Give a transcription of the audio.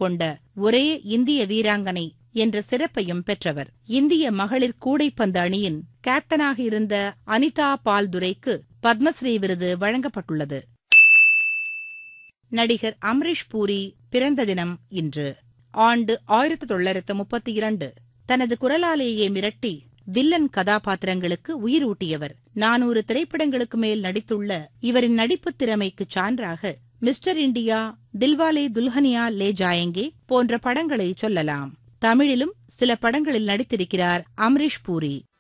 கொண்ட ஒரே இந்திய வீராங்கனை என்ற சிறப்பையும் பெற்றவர் இந்திய மகளிர் கூடைப்பந்து அணியின் கேப்டனாக இருந்த அனிதா பால்துரைக்கு பத்மஸ்ரீ விருது வழங்கப்பட்டுள்ளது நடிகர் அம்ரிஷ் பூரி பிறந்த தினம் இன்று ஆண்டு ஆயிரத்தி தொள்ளாயிரத்து முப்பத்தி இரண்டு தனது குரலாலேயே மிரட்டி வில்லன் கதாபாத்திரங்களுக்கு உயிரூட்டியவர் நானூறு திரைப்படங்களுக்கு மேல் நடித்துள்ள இவரின் நடிப்புத் திறமைக்குச் சான்றாக மிஸ்டர் இண்டியா தில்வாலே துல்ஹனியா லே ஜாயங்கே போன்ற படங்களை சொல்லலாம் தமிழிலும் சில படங்களில் நடித்திருக்கிறார் அம்ரிஷ் பூரி